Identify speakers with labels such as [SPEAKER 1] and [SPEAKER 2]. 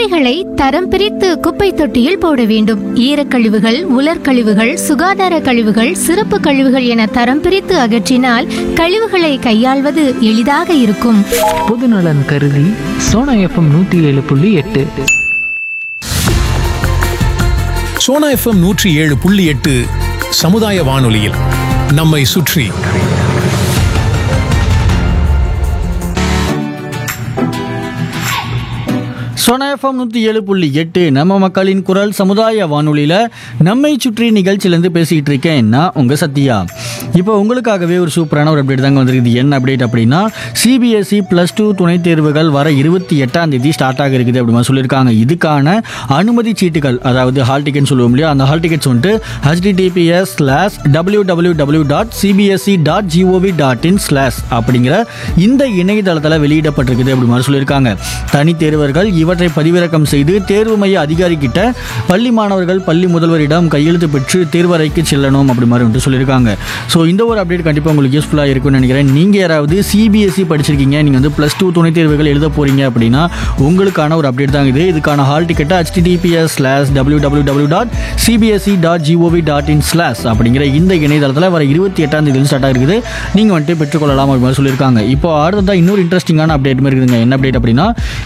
[SPEAKER 1] குப்பைகளை தரம் பிரித்து குப்பை தொட்டியில் போட வேண்டும் ஈரக்கழிவுகள் உலர்கழிவுகள் சுகாதார கழிவுகள் சிறப்பு கழிவுகள் என தரம் பிரித்து அகற்றினால் கழிவுகளை கையாள்வது எளிதாக இருக்கும்
[SPEAKER 2] பொதுநலன் கருதி சோனா எஃப்எம் நூற்றி ஏழு புள்ளி எட்டு
[SPEAKER 3] சோனா எஃப்எம் நூற்றி ஏழு புள்ளி எட்டு சமுதாய வானொலியில் நம்மை சுற்றி
[SPEAKER 4] சோனா எஃப்எம் நூற்றி ஏழு புள்ளி எட்டு நம்ம மக்களின் குரல் சமுதாய வானொலியில் நம்மை சுற்றி நிகழ்ச்சியிலேருந்து பேசிக்கிட்டு இருக்கேன் நான் உங்கள் சத்யா இப்போ உங்களுக்காகவே ஒரு சூப்பரான ஒரு அப்டேட் தாங்க வந்திருக்குது என்ன அப்டேட் அப்படின்னா சிபிஎஸ்சி ப்ளஸ் டூ துணைத் தேர்வுகள் வர இருபத்தி எட்டாம் தேதி ஸ்டார்ட் ஆக இருக்குது அப்படி மாதிரி சொல்லியிருக்காங்க இதுக்கான அனுமதி சீட்டுகள் அதாவது ஹால் டிக்கெட் சொல்லுவோம் இல்லையா அந்த ஹால் டிக்கெட்ஸ் வந்துட்டு HTTPS slash W W W dot CBSE dot GOV dot in slash அப்படிங்கிற இந்த இணையதளத்தில் வெளியிடப்பட்டிருக்குது அப்படி மாதிரி சொல்லியிருக்காங்க தனித் தேர்வர்கள் இவற்றை பதிவிறக்கம் செய்து தேர்வு மைய அதிகாரி கிட்ட பள்ளி மாணவர்கள் பள்ளி முதல்வரிடம் கையெழுத்து பெற்று தேர்வறைக்கு செல்லணும் அப்படி மாதிரி வந்துட்டு சொல்லியிருக்காங்க ஸோ இந்த ஒரு அப்டேட் கண்டிப்பாக உங்களுக்கு யூஸ்ஃபுல்லாக இருக்கும்னு நினைக்கிறேன் நீங்கள் யாராவது சிபிஎஸ்சி படிச்சிருக்கீங்க நீங்கள் வந்து ப்ளஸ் டூ துணைத் தேர்வுகள் எழுத போகிறீங்க அப்படின்னா உங்களுக்கான ஒரு அப்டேட் தான் இது இதுக்கான ஹால் டிக்கெட்டை HTTPS slash W W W dot CBSE dot GOV dot in slash அப்படிங்கிற இந்த இணையதளத்தில் வர இருபத்தி எட்டாம் தேதி ஸ்டார்ட் ஆகிருக்குது நீங்கள் வந்துட்டு பெற்றுக்கொள்ளலாம் அப்படி மாதிரி சொல்லியிருக்காங்க இப்போ அடுத்ததான் இன்னொரு இன்ட்ரெஸ்டிங்கான அப்டேட் இருக்குதுங்க என்ன அப்டேட் அப்படின்னா